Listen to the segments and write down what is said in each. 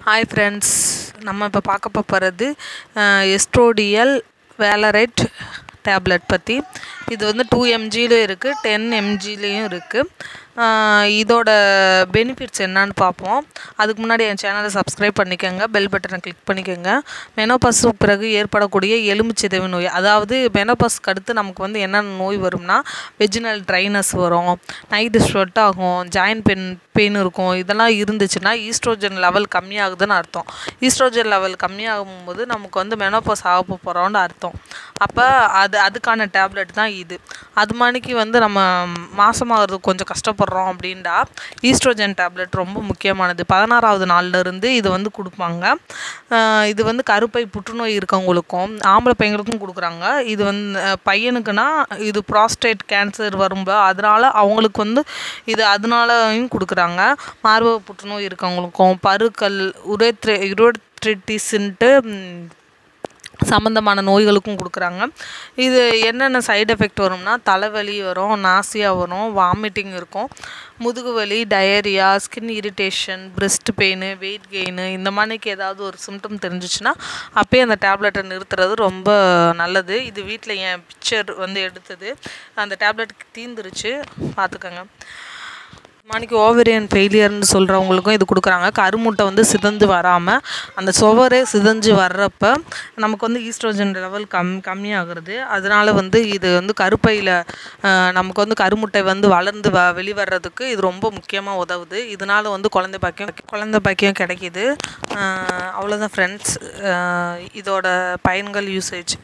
hi friends நம்ம இப்போ பார்க்க போகிறது எஸ்ட்ரோடியல் வேலரைட் டேப்லெட் பற்றி இது வந்து டூ எம்ஜிலையும் இருக்குது டென் எம்ஜிலையும் இருக்குது இதோட பெனிஃபிட்ஸ் என்னன்னு பார்ப்போம் அதுக்கு முன்னாடி என் சேனலை சப்ஸ்கிரைப் பண்ணிக்கோங்க பெல் பட்டனை கிளிக் பண்ணிக்கோங்க மெனோபாஸுக்கு பிறகு ஏற்படக்கூடிய எலும்பு சிதைவு நோய் அதாவது மெனோபாஸ்க்கு அடுத்து நமக்கு வந்து என்னென்ன நோய் வரும்னா வெஜினல் ட்ரைனஸ் வரும் நைட்டு ஸ்வெட் ஆகும் ஜாயின்ட் பெயின் பெயின் இருக்கும் இதெல்லாம் இருந்துச்சுன்னா ஈஸ்ட்ரோஜன் லெவல் கம்மியாகுதுன்னு அர்த்தம் ஈஸ்ட்ரோஜன் லெவல் கம்மியாகும் போது நமக்கு வந்து மெனோபாஸ் ஆக போகிறோன்னு அர்த்தம் அப்போ அது அதுக்கான டேப்லெட் தான் இது அது மாதிரிக்கு வந்து நம்ம மாதமாகிறது கொஞ்சம் கஷ்டப்படுறோம் அப்படின்டா ஈஸ்ட்ரோஜன் டேப்லெட் ரொம்ப முக்கியமானது பதினாறாவது நாள்லேருந்து இது வந்து கொடுப்பாங்க இது வந்து கருப்பை புற்றுநோய் இருக்கவங்களுக்கும் ஆம்பளை பையங்களுக்கும் கொடுக்குறாங்க இது வந்து பையனுக்குன்னா இது ப்ராஸ்டேட் கேன்சர் வரும்போது அதனால் அவங்களுக்கு வந்து இது அதனாலையும் கொடுக்குறாங்க மார்பக புற்றுநோய் இருக்கவங்களுக்கும் பருக்கள் உரேத்ரி உரோட்ரிட்டிஸ்ன்ட்டு சம்மந்தமான நோய்களுக்கும் கொடுக்குறாங்க இது என்னென்ன சைடு எஃபெக்ட் வரும்னா தலைவலி வரும் நாசியாக வரும் வாமிட்டிங் இருக்கும் முதுகு வலி diarrhoea skin irritation breast pain weight gain இந்த மாதிரிக்கு ஏதாவது ஒரு சிம்டம் தெரிஞ்சிச்சுன்னா அப்போயே அந்த டேப்லெட்டை நிறுத்துறது ரொம்ப நல்லது இது வீட்டில் என் பிக்சர் வந்து எடுத்தது அந்த டேப்லெட் தீந்துருச்சு பார்த்துக்கோங்க மணிக்கு ஓவரியன் ஃபெயிலியர்னு சொல்கிறவங்களுக்கும் இது கொடுக்குறாங்க கருமுட்டை வந்து சிதஞ்சு வராமல் அந்த சுவரே சிதஞ்சு வர்றப்ப நமக்கு வந்து ஈஸ்ட்ரோஜன் லெவல் கம் கம்மியாகிறது அதனால் வந்து இது வந்து கருப்பையில் நமக்கு வந்து கருமுட்டை வந்து வளர்ந்து வ வெளிவர்றதுக்கு இது ரொம்ப முக்கியமாக உதவுது இதனால் வந்து குழந்தை பாக்கியம் குழந்தை பாக்கியம் கிடைக்கிது அவ்வளோதான் ஃப்ரெண்ட்ஸ் இதோட பயன்கள் யூசேஜ்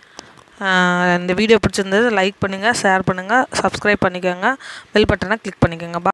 இந்த வீடியோ பிடிச்சிருந்தது லைக் பண்ணுங்கள் ஷேர் பண்ணுங்கள் சப்ஸ்கிரைப் பண்ணிக்கோங்க பெல் பட்டனை கிளிக் பண்ணிக்கோங்க